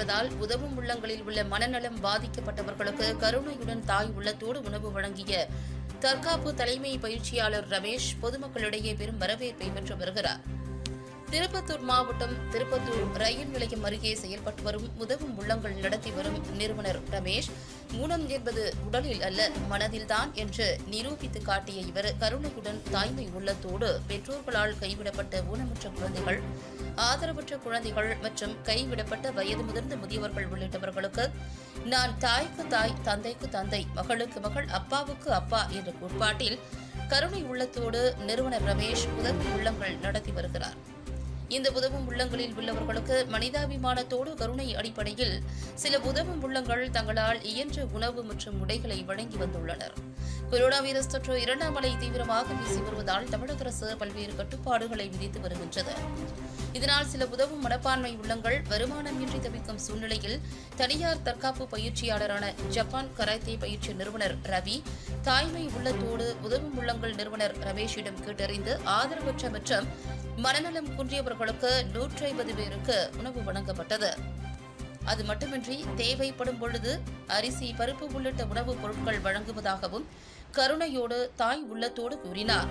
என்பதால் உதவும் உள்ளங்களில் உள்ள மனநலம் பாதிக்கப்பட்டவர்களுக்கு கருணையுடன் தாய் உள்ளத்தோடு உணவு வழங்கிய தற்காப்பு தலைமை பயிற்சியாளர் ரமேஷ் பொதுமக்களிடையே பெரும் வரவேற்பை பெற்று வருகிறார் திருப்பத்தூர் மாவட்டம் திருப்பத்தூர் ரயில் நிலையம் அருகே செயல்பட்டு வரும் உதவும் உள்ளங்கள் நடத்தி வரும் நிறுவனர் ரமேஷ் ஊனம் என்பது உடலில் அல்ல மனதில்தான் என்று நிரூபித்து காட்டிய இவர் கருணையுடன் தாய்மை உள்ளத்தோடு பெற்றோர்களால் கைவிடப்பட்ட ஊனமுற்ற குழந்தைகள் ஆதரவற்ற குழந்தைகள் மற்றும் கைவிடப்பட்ட வயது முதிர்ந்த முதியவர்கள் உள்ளிட்டவர்களுக்கு நான் தாய்க்கு தாய் தந்தைக்கு தந்தை மகளுக்கு மகள் அப்பாவுக்கு அப்பா என்ற கோட்பாட்டில் கருணை உள்ளத்தோடு நிறுவனர் ரமேஷ் உதவி உள்ளங்கள் நடத்தி வருகிறார் இந்த உதவும் உள்ளங்களில் உள்ளவர்களுக்கு மனிதாபிமானத்தோடு கருணை அடிப்படையில் சில உதவும் உள்ளங்கள் தங்களால் இயன்ற உணவு மற்றும் உடைகளை வழங்கி வந்துள்ளனர் கொரோனா வைரஸ் தொற்று இரண்டாம் அலை தீவிரமாக வீசி வருவதால் தமிழக அரசு பல்வேறு கட்டுப்பாடுகளை விதித்து வருகின்றது இதனால் சில உதவும் மனப்பான்மை உள்ளங்கள் வருமானமின்றி தவிக்கும் சூழ்நிலையில் தனியார் தற்காப்பு பயிற்சியாளரான ஜப்பான் கராத்தே பயிற்சி நிறுவனர் ரவி தாய்மை உள்ளத்தோடு உதவும் உள்ளங்கள் நிறுவனர் ரமேஷிடம் கேட்டறிந்து ஆதரவற்ற மற்றும் மனநலம் குன்றியவர்களுக்கு நூற்றி ஐம்பது பேருக்கு உணவு வழங்கப்பட்டது அது மட்டுமின்றி தேவைப்படும் பொழுது அரிசி பருப்பு உள்ளிட்ட உணவுப் பொருட்கள் வழங்குவதாகவும் கருணையோடு தாய் உள்ளத்தோடு கூறினார்